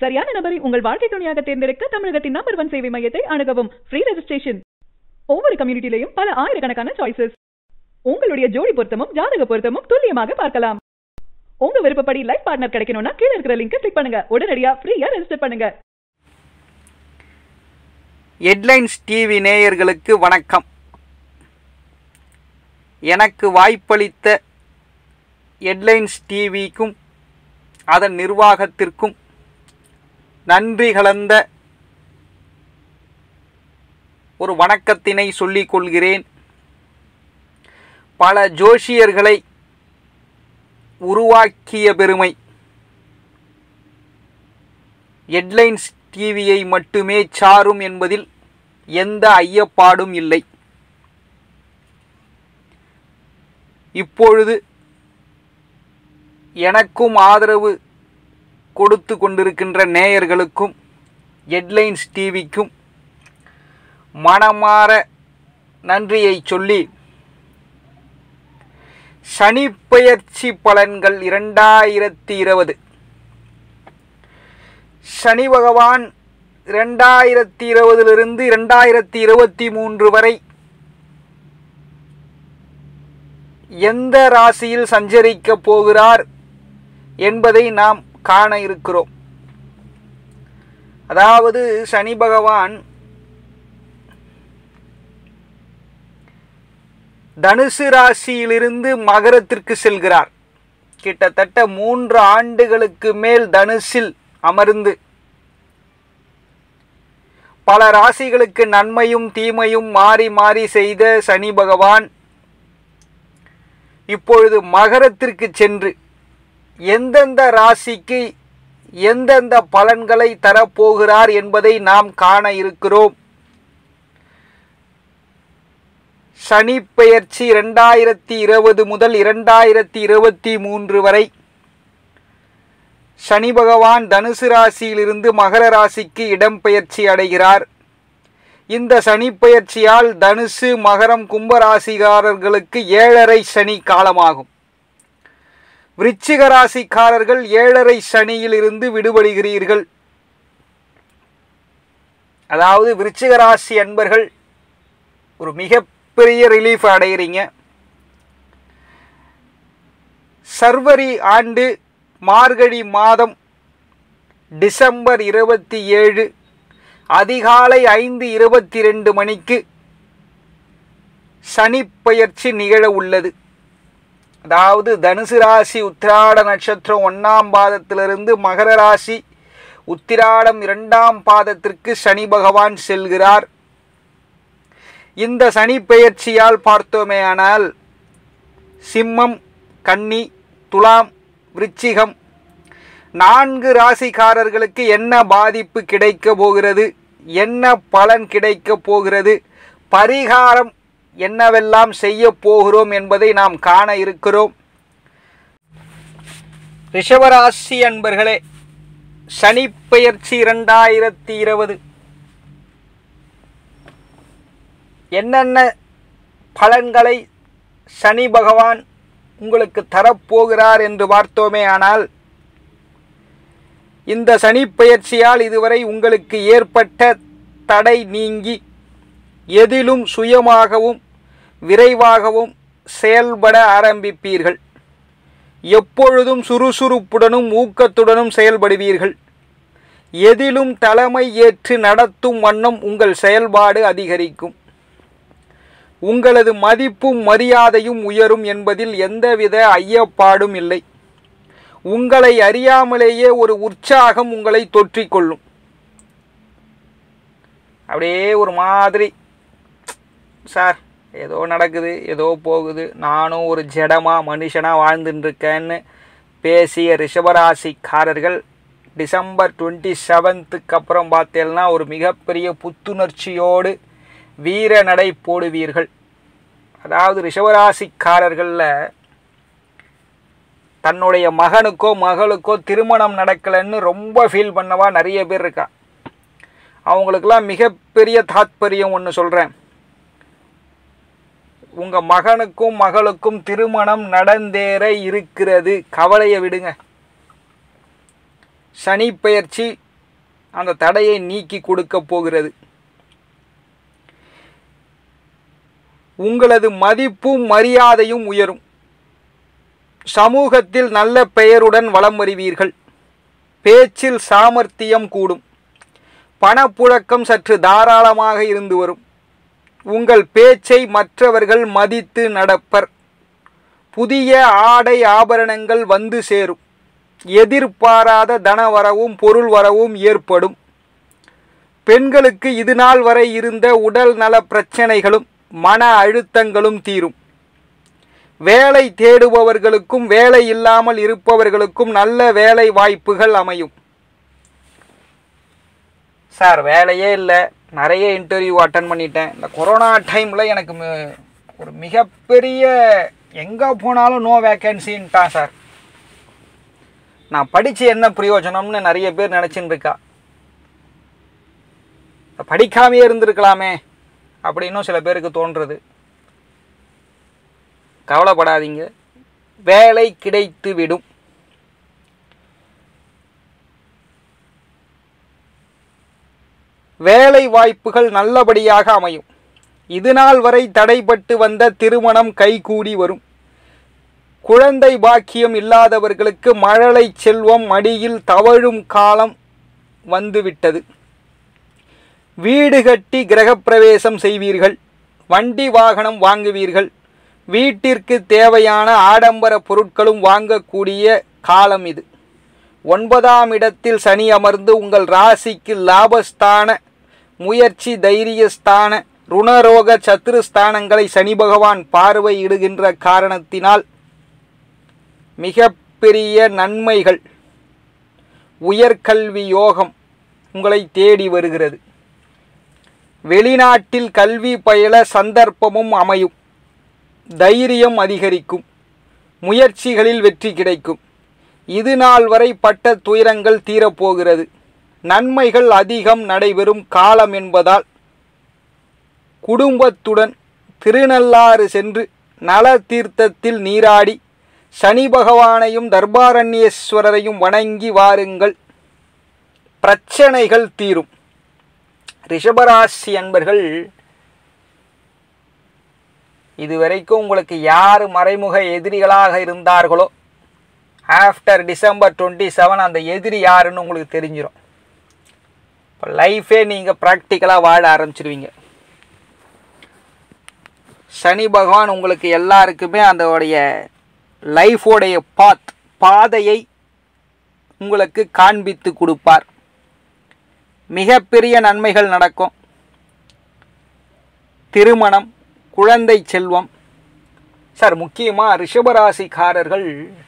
சரியான நபரை உங்கள் வாழ்க்கை துணையாக தேர்ந்தெடுக்க தமிழகத்தின் நம்பர் ஒன் சேவை மையத்தை அணுகவும் ஃப்ரீ ரெஜிஸ்ட்ரேஷன் ஒவ்வொரு கம்யூனிட்டிலையும் பல ஆயிரக்கணக்கான சாய்ஸஸ் உங்களுடைய ஜோடி பொருத்தமும் ஜாதக பொருத்தமும் துல்லியமாக பார்க்கலாம் உங்க விருப்பப்படி லைஃப் பார்ட்னர் கிடைக்கணும்னா கீழே இருக்கிற லிங்கை கிளிக் பண்ணுங்க உடனடியா ஃப்ரீயா ரெஜிஸ்டர் பண்ணுங்க ஹெட்லைன்ஸ் டிவி நேயர்களுக்கு வணக்கம் எனக்கு வாய்ப்பளித்த ஹெட்லைன்ஸ் டிவிக்கும் அதன் நிர்வாகத்திற்கும் நன்றி கலந்த ஒரு வணக்கத்தினை சொல்லிக் கொள்கிறேன் பல ஜோஷியர்களை உருவாக்கிய பெருமை ஹெட்லைன்ஸ் டிவியை மட்டுமே சாரும் என்பதில் எந்த ஐயப்பாடும் இல்லை இப்பொழுது எனக்கும் ஆதரவு கொடுத்து கொண்டிருக்கின்ற நேயர்களுக்கும் ஹெட்லைன்ஸ் டிவிக்கும் மனமாற நன்றியை சொல்லி சனி பெயர்ச்சி பலன்கள் இரண்டாயிரத்தி இருபது சனி பகவான் இரண்டாயிரத்தி இருபதிலிருந்து இரண்டாயிரத்தி இருபத்தி மூன்று வரை எந்த ராசியில் சஞ்சரிக்கப் போகிறார் என்பதை நாம் காண இருக்கிறோம் அதாவது சனி பகவான் தனுசு ராசியிலிருந்து மகரத்திற்கு செல்கிறார் கிட்டத்தட்ட மூன்று ஆண்டுகளுக்கு மேல் தனுசில் அமர்ந்து பல ராசிகளுக்கு நன்மையும் தீமையும் மாறி மாறி செய்த சனி பகவான் இப்பொழுது மகரத்திற்கு சென்று எந்தெந்த ராசிக்கு எந்தெந்த பலன்களை தரப்போகிறார் என்பதை நாம் காண இருக்கிறோம் சனி பெயர்ச்சி இரண்டாயிரத்தி இருபது முதல் இரண்டாயிரத்தி இருபத்தி மூன்று வரை சனி பகவான் தனுசு ராசியிலிருந்து மகர ராசிக்கு இடம்பெயர்ச்சி அடைகிறார் இந்த சனி பெயர்ச்சியால் தனுசு மகரம் கும்பராசிக்காரர்களுக்கு ஏழரை சனி காலமாகும் விருச்சிக ராசிக்காரர்கள் ஏழரை சனியிலிருந்து விடுபடுகிறீர்கள் அதாவது விருச்சிக ராசி அன்பர்கள் ஒரு மிகப்பெரிய ரிலீஃப் அடைகிறீங்க சர்வரி ஆண்டு மார்கழி மாதம் டிசம்பர் இருபத்தி ஏழு அதிகாலை ஐந்து இருபத்தி ரெண்டு மணிக்கு சனி பெயர்ச்சி நிகழ உள்ளது அதாவது தனுசு ராசி உத்திராட நட்சத்திரம் ஒன்றாம் பாதத்திலிருந்து மகர ராசி உத்திராடம் இரண்டாம் பாதத்திற்கு சனி பகவான் செல்கிறார் இந்த சனி பெயர்ச்சியால் பார்த்தோமேயானால் சிம்மம் கன்னி துலாம் விருச்சிகம் நான்கு ராசிக்காரர்களுக்கு என்ன பாதிப்பு கிடைக்க போகிறது என்ன பலன் கிடைக்க போகிறது பரிகாரம் என்னவெல்லாம் செய்ய போகிறோம் என்பதை நாம் காண இருக்கிறோம் ரிஷபராசி அன்பர்களே சனி பெயர்ச்சி இரண்டாயிரத்தி இருபது என்னென்ன பலன்களை சனி பகவான் உங்களுக்கு தரப்போகிறார் என்று பார்த்தோமே ஆனால் இந்த சனி பெயர்ச்சியால் இதுவரை உங்களுக்கு ஏற்பட்ட தடை நீங்கி எதிலும் சுயமாகவும் விரைவாகவும் செயல்பட ஆரம்பிப்பீர்கள் எப்பொழுதும் சுறுசுறுப்புடனும் ஊக்கத்துடனும் செயல்படுவீர்கள் எதிலும் தலைமை ஏற்று நடத்தும் வண்ணம் உங்கள் செயல்பாடு அதிகரிக்கும் உங்களது மதிப்பும் மரியாதையும் உயரும் என்பதில் எந்தவித ஐயப்பாடும் இல்லை உங்களை அறியாமலேயே ஒரு உற்சாகம் உங்களை தொற்றிக்கொள்ளும் அப்படியே ஒரு மாதிரி சார் ஏதோ நடக்குது ஏதோ போகுது நானும் ஒரு ஜடமாக மனுஷனாக வாழ்ந்துட்டு இருக்கேன்னு பேசிய ரிஷபராசிக்காரர்கள் டிசம்பர் டுவெண்ட்டி செவன்த்துக்கு அப்புறம் பார்த்தேன்னா ஒரு மிகப்பெரிய புத்துணர்ச்சியோடு வீர நடை போடுவீர்கள் அதாவது ரிஷபராசிக்காரர்களில் தன்னுடைய மகனுக்கோ மகளுக்கோ திருமணம் நடக்கலைன்னு ரொம்ப ஃபீல் பண்ணவா நிறைய பேர் இருக்கா அவங்களுக்கெல்லாம் மிகப்பெரிய தாத்பரியம் ஒன்று சொல்கிறேன் உங்கள் மகனுக்கும் மகளுக்கும் திருமணம் நடந்தேற இருக்கிறது கவலையை விடுங்க சனி பெயர்ச்சி அந்த தடையை நீக்கி கொடுக்க போகிறது உங்களது மதிப்பும் மரியாதையும் உயரும் சமூகத்தில் நல்ல பெயருடன் வலம் வருவீர்கள் பேச்சில் சாமர்த்தியம் கூடும் பணப்புழக்கம் சற்று தாராளமாக இருந்து வரும் உங்கள் பேச்சை மற்றவர்கள் மதித்து நடப்பர் புதிய ஆடை ஆபரணங்கள் வந்து சேரும் எதிர்பாராத தனவரவும் பொருள் வரவும் ஏற்படும் பெண்களுக்கு இது நாள் வரை இருந்த உடல் நல பிரச்சனைகளும் மன அழுத்தங்களும் தீரும் வேலை தேடுபவர்களுக்கும் வேலை இல்லாமல் இருப்பவர்களுக்கும் நல்ல வேலை வாய்ப்புகள் அமையும் சார் வேலையே இல்லை நிறைய இன்டர்வியூ அட்டன் பண்ணிட்டேன் இந்த கொரோனா டைமில் எனக்கு மி- ஒரு மிகப்பெரிய எங்கே போனாலும் நோ வேக்கன்சின்ட்டான் சார் நான் படித்து என்ன பிரயோஜனம்னு நிறைய பேர் நினச்சின்னு இருக்கா படிக்காமையே இருந்திருக்கலாமே அப்படின்னும் சில பேருக்கு தோன்றுறது கவலைப்படாதீங்க வேலை கிடைத்து விடும் வேலை வாய்ப்புகள் நல்லபடியாக அமையும் இதுநாள் வரை தடைபட்டு வந்த திருமணம் கைகூடி வரும் குழந்தை பாக்கியம் இல்லாதவர்களுக்கு மழலை செல்வம் மடியில் தவழும் காலம் வந்துவிட்டது வீடு கட்டி கிரகப்பிரவேசம் செய்வீர்கள் வண்டி வாகனம் வாங்குவீர்கள் வீட்டிற்கு தேவையான ஆடம்பர பொருட்களும் வாங்கக்கூடிய காலம் இது ஒன்பதாம் இடத்தில் சனி அமர்ந்து உங்கள் ராசிக்கு லாபஸ்தான முயற்சி தைரியஸ்தான ருணரோக சத்துருஸ்தானங்களை சனி பகவான் பார்வையிடுகின்ற காரணத்தினால் மிகப்பெரிய நன்மைகள் உயர்கல்வி யோகம் உங்களை தேடி வருகிறது வெளிநாட்டில் கல்வி பயில சந்தர்ப்பமும் அமையும் தைரியம் அதிகரிக்கும் முயற்சிகளில் வெற்றி கிடைக்கும் இது நாள் வரை பட்ட துயரங்கள் தீரப்போகிறது நன்மைகள் அதிகம் நடைபெறும் காலம் என்பதால் குடும்பத்துடன் திருநள்ளாறு சென்று நல தீர்த்தத்தில் நீராடி சனி பகவானையும் தர்பாரண்யேஸ்வரரையும் வணங்கி வாருங்கள் பிரச்சனைகள் தீரும் ரிஷபராசி அன்பர்கள் இதுவரைக்கும் உங்களுக்கு யார் மறைமுக எதிரிகளாக இருந்தார்களோ ஆஃப்டர் டிசம்பர் டுவெண்ட்டி செவன் அந்த எதிரி யாருன்னு உங்களுக்கு தெரிஞ்சிடும் இப்போ லைஃபே நீங்கள் ப்ராக்டிக்கலாக வாழ ஆரம்பிச்சிருவீங்க சனி பகவான் உங்களுக்கு எல்லாருக்குமே அதோடைய லைஃபோடைய பாத் பாதையை உங்களுக்கு காண்பித்து கொடுப்பார் மிகப்பெரிய நன்மைகள் நடக்கும் திருமணம் குழந்தை செல்வம் சார் முக்கியமாக ரிஷபராசிக்காரர்கள்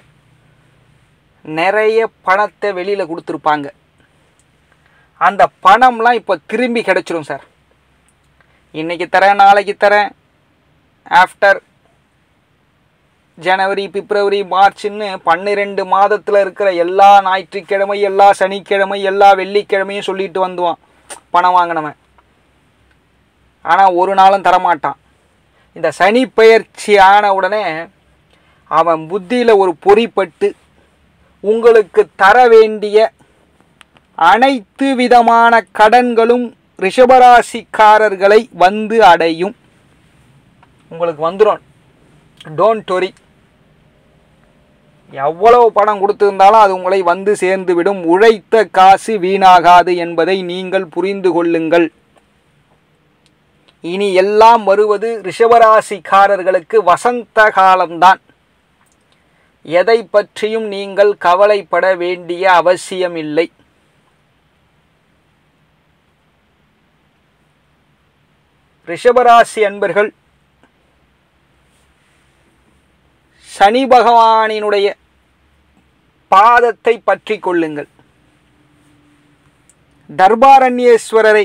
நிறைய பணத்தை வெளியில் கொடுத்துருப்பாங்க அந்த பணம்லாம் இப்போ திரும்பி கிடச்சிரும் சார் இன்னைக்கு தரேன் நாளைக்கு தரேன் ஆஃப்டர் ஜனவரி பிப்ரவரி மார்ச்னு பன்னிரெண்டு மாதத்தில் இருக்கிற எல்லா ஞாயிற்றுக்கிழமை எல்லா சனிக்கிழமை எல்லா வெள்ளிக்கிழமையும் சொல்லிட்டு வந்துவான் பணம் வாங்கினவன் ஆனால் ஒரு நாளும் தரமாட்டான் இந்த சனி பெயர்ச்சி ஆன உடனே அவன் புத்தியில் ஒரு பொறிப்பட்டு உங்களுக்கு தர வேண்டிய அனைத்து விதமான கடன்களும் ரிஷபராசிக்காரர்களை வந்து அடையும் உங்களுக்கு வந்துடும் டோன்ட் ஒரி எவ்வளவு பணம் கொடுத்திருந்தாலும் அது உங்களை வந்து சேர்ந்து விடும் உழைத்த காசு வீணாகாது என்பதை நீங்கள் புரிந்து கொள்ளுங்கள் இனி எல்லாம் வருவது ரிஷபராசிக்காரர்களுக்கு வசந்த காலம்தான் எதை பற்றியும் நீங்கள் கவலைப்பட வேண்டிய அவசியமில்லை ரிஷபராசி அன்பர்கள் சனி பகவானினுடைய பாதத்தை பற்றி கொள்ளுங்கள் தர்பாரண்யேஸ்வரரை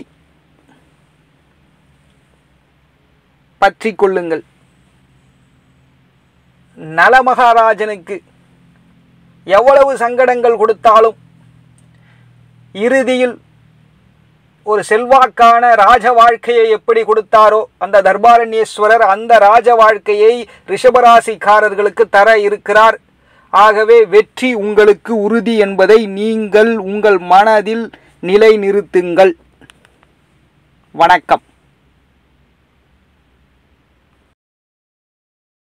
பற்றி கொள்ளுங்கள் நலமகாராஜனுக்கு எவ்வளவு சங்கடங்கள் கொடுத்தாலும் இறுதியில் ஒரு செல்வாக்கான ராஜ வாழ்க்கையை எப்படி கொடுத்தாரோ அந்த தர்பாரண்யேஸ்வரர் அந்த ராஜ வாழ்க்கையை ரிஷபராசிக்காரர்களுக்கு தர இருக்கிறார் ஆகவே வெற்றி உங்களுக்கு உறுதி என்பதை நீங்கள் உங்கள் மனதில் நிலைநிறுத்துங்கள் வணக்கம்